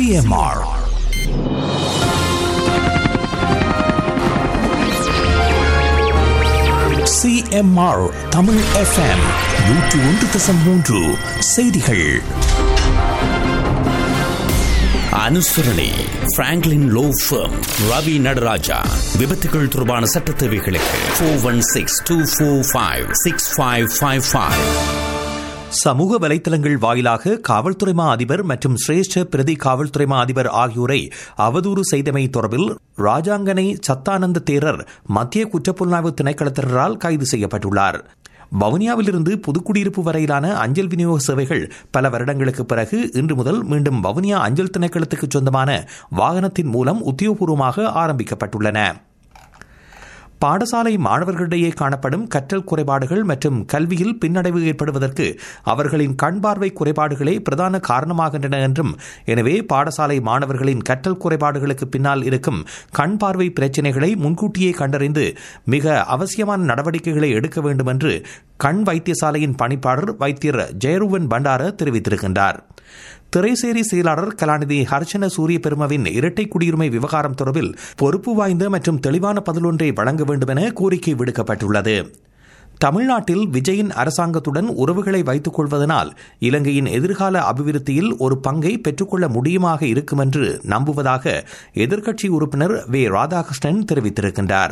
CMR CMR Tamil FM நூற்று ஒன்று தசம் மூன்று செய்திகள் அனுசரணை Franklin law firm Ravi Nataraja விபத்துகள் தொடர்பான சட்ட தேவைகளுக்கு four one six two four five six five five five சமூக வலைதளங்கள் வாயிலாக காவல்துறை மா அதிபர் மற்றும் சிரேஷ்ட பிரதி காவல்துறை மா அதிபர் ஆகியோரை அவதூறு செய்தமை தொடர்பில் ராஜாங்கனை சத்தானந்த தேரர் மத்திய குற்றப்புலனாய்வு திணைக்களத்தினரால் கைது செய்யப்பட்டுள்ளார் வவுனியாவிலிருந்து புதுக்குடியிருப்பு வரையிலான அஞ்சல் விநியோக சேவைகள் பல வருடங்களுக்கு பிறகு இன்று முதல் மீண்டும் வவுனியா அஞ்சல் திணைக்களத்துக்கு சொந்தமான வாகனத்தின் மூலம் உத்தியோகபூர்வமாக ஆரம்பிக்கப்பட்டுள்ளன பாடசாலை மாணவர்களிடையே காணப்படும் கற்றல் குறைபாடுகள் மற்றும் கல்வியில் பின்னடைவு ஏற்படுவதற்கு அவர்களின் கண் பார்வை குறைபாடுகளே பிரதான காரணமாகின்றன என்றும் எனவே பாடசாலை மாணவர்களின் கற்றல் குறைபாடுகளுக்கு பின்னால் இருக்கும் கண் பார்வை பிரச்சினைகளை முன்கூட்டியே கண்டறிந்து மிக அவசியமான நடவடிக்கைகளை எடுக்க வேண்டும் என்று கண் வைத்தியசாலையின் பணிப்பாளர் வைத்தியர் ஜெயருவன் பண்டார தெரிவித்திருக்கின்றார் திரைசேரி செயலாளர் கலாநிதி ஹர்ஷன சூரிய பெருமவின் இரட்டை குடியுரிமை விவகாரம் தொடர்பில் பொறுப்பு வாய்ந்த மற்றும் தெளிவான பதிலொன்றை வழங்க வேண்டும் என கோரிக்கை விடுக்கப்பட்டுள்ளது தமிழ்நாட்டில் விஜயின் அரசாங்கத்துடன் உறவுகளை வைத்துக் கொள்வதனால் இலங்கையின் எதிர்கால அபிவிருத்தியில் ஒரு பங்கை பெற்றுக்கொள்ள முடியுமாக இருக்கும் என்று நம்புவதாக எதிர்க்கட்சி உறுப்பினர் வே ராதாகிருஷ்ணன் தெரிவித்திருக்கின்றார்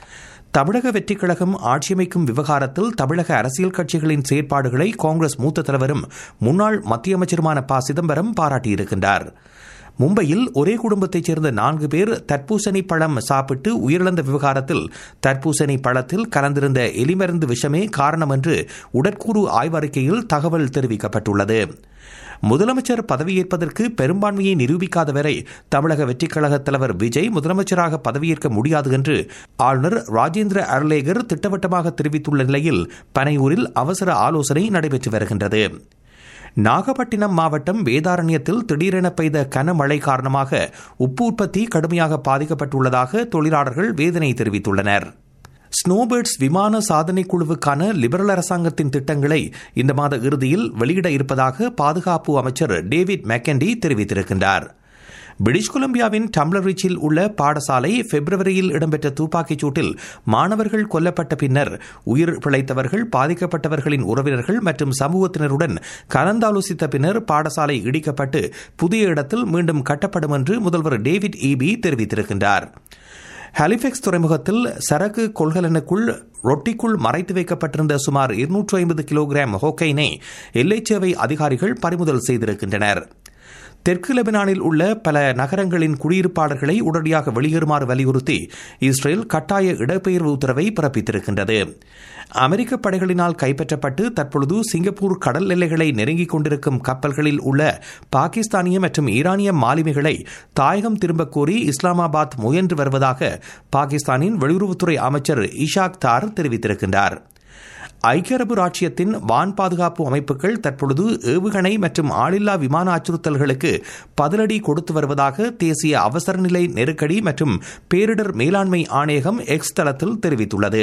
தமிழக வெற்றிக் கழகம் ஆட்சியமைக்கும் விவகாரத்தில் தமிழக அரசியல் கட்சிகளின் செயற்பாடுகளை காங்கிரஸ் மூத்த தலைவரும் முன்னாள் மத்திய அமைச்சருமான ப சிதம்பரம் பாராட்டியிருக்கின்றார் மும்பையில் ஒரே குடும்பத்தைச் சேர்ந்த நான்கு பேர் தர்பூசணி பழம் சாப்பிட்டு உயிரிழந்த விவகாரத்தில் தர்பூசணி பழத்தில் கலந்திருந்த எலிமருந்து விஷமே காரணம் என்று உடற்கூறு ஆய்வறிக்கையில் தகவல் தெரிவிக்கப்பட்டுள்ளது முதலமைச்சர் பதவியேற்பதற்கு பெரும்பான்மையை நிரூபிக்காத வரை தமிழக வெற்றிக் கழக தலைவர் விஜய் முதலமைச்சராக பதவியேற்க முடியாது என்று ஆளுநர் ராஜேந்திர அர்லேகர் திட்டவட்டமாக தெரிவித்துள்ள நிலையில் பனையூரில் அவசர ஆலோசனை நடைபெற்று வருகின்றது நாகப்பட்டினம் மாவட்டம் வேதாரண்யத்தில் திடீரென பெய்த கனமழை காரணமாக உப்பு உற்பத்தி கடுமையாக பாதிக்கப்பட்டுள்ளதாக தொழிலாளர்கள் வேதனை தெரிவித்துள்ளனர் ஸ்னோபேர்ட்ஸ் விமான சாதனை குழுவுக்கான லிபரல் அரசாங்கத்தின் திட்டங்களை இந்த மாத இறுதியில் வெளியிட இருப்பதாக பாதுகாப்பு அமைச்சர் டேவிட் மெக்கண்டி தெரிவித்திருக்கின்றார் பிரிட்டிஷ் கொலம்பியாவின் டம்ளர் ரிச்சில் உள்ள பாடசாலை பிப்ரவரியில் இடம்பெற்ற துப்பாக்கிச் சூட்டில் மாணவர்கள் கொல்லப்பட்ட பின்னர் உயிர் பிழைத்தவர்கள் பாதிக்கப்பட்டவர்களின் உறவினர்கள் மற்றும் சமூகத்தினருடன் கலந்தாலோசித்த பின்னர் பாடசாலை இடிக்கப்பட்டு புதிய இடத்தில் மீண்டும் கட்டப்படும் என்று முதல்வர் டேவிட் ஈபி தெரிவித்திருக்கின்றார் ஹாலிஃபெக்ஸ் துறைமுகத்தில் சரக்கு கொள்கலனுக்குள் ரொட்டிக்குள் மறைத்து வைக்கப்பட்டிருந்த சுமார் இருநூற்று ஐம்பது கிலோகிராம் ஹோக்கைனை எல்லைச்சேவை அதிகாரிகள் பறிமுதல் செய்திருக்கின்றனர் தெற்கு லெபனானில் உள்ள பல நகரங்களின் குடியிருப்பாளர்களை உடனடியாக வெளியேறுமாறு வலியுறுத்தி இஸ்ரேல் கட்டாய இடப்பெயர்வு உத்தரவை பிறப்பித்திருக்கின்றது அமெரிக்க படைகளினால் கைப்பற்றப்பட்டு தற்பொழுது சிங்கப்பூர் கடல் எல்லைகளை நெருங்கிக் கொண்டிருக்கும் கப்பல்களில் உள்ள பாகிஸ்தானிய மற்றும் ஈரானிய மாலுமிகளை தாயகம் திரும்பக் கோரி இஸ்லாமாபாத் முயன்று வருவதாக பாகிஸ்தானின் வெளியுறவுத்துறை அமைச்சர் இஷாக் தார் தெரிவித்திருக்கின்றார் ஐக்கிய அரபு ராச்சியத்தின் வான் பாதுகாப்பு அமைப்புகள் தற்பொழுது ஏவுகணை மற்றும் ஆளில்லா விமான அச்சுறுத்தல்களுக்கு பதிலடி கொடுத்து வருவதாக தேசிய அவசரநிலை நெருக்கடி மற்றும் பேரிடர் மேலாண்மை ஆணையகம் எக்ஸ் தளத்தில் தெரிவித்துள்ளது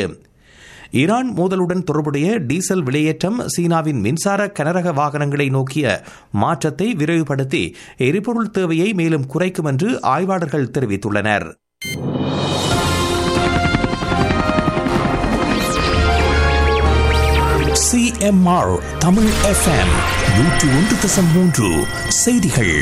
ஈரான் மோதலுடன் தொடர்புடைய டீசல் விலையேற்றம் சீனாவின் மின்சார கனரக வாகனங்களை நோக்கிய மாற்றத்தை விரைவுபடுத்தி எரிபொருள் தேவையை மேலும் குறைக்கும் என்று ஆய்வாளர்கள் தெரிவித்துள்ளனர் சிஎம்ஆர் தமிழ் எஃப்எம் நூற்று ஒன்று தசம் மூன்று செய்திகள்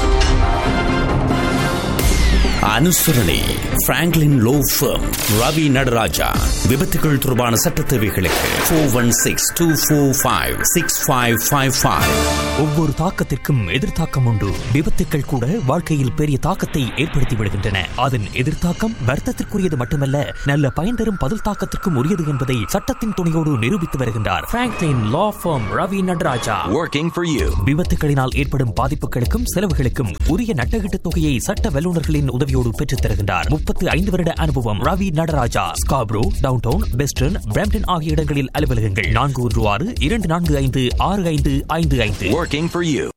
அனுசரணை Franklin law firm Ravi Nataraja விபத்துகள் தொடர்பான சட்ட தேவைகளுக்கு four one six two four five six five five five ஒவ்வொரு தாக்கத்திற்கும் எதிர்த்தாக்கம் உண்டு விபத்துக்கள் கூட வாழ்க்கையில் பெரிய தாக்கத்தை ஏற்படுத்தி விடுகின்றன அதன் எதிர்த்தாக்கம் வர்த்தத்திற்குரியது மட்டுமல்ல நல்ல பயன் தரும் பதில் தாக்கத்திற்கும் உரியது என்பதை சட்டத்தின் துணையோடு நிரூபித்து வருகின்றார் Franklin law firm Ravi Nataraja Working for you. விபத்துகளினால் ஏற்படும் பாதிப்புகளுக்கும் செலவுகளுக்கும் உரிய நட்டகீட்டு தொகையை சட்ட வல்லுநர்களின் உதவியோடு பெற்றுத் தருகின்றார் முப்பத்தி ஐந்து வருட அனுபவம் Ravi Nataraja Scarborough downtown Weston Brampton ஆகிய இடங்களில் அலுவலகங்கள் நான்கு ஒன்று ஆறு இரண்டு நான்கு ஐந்து ஆறு ஐந்து ஐந்து ஐந்து Working for you.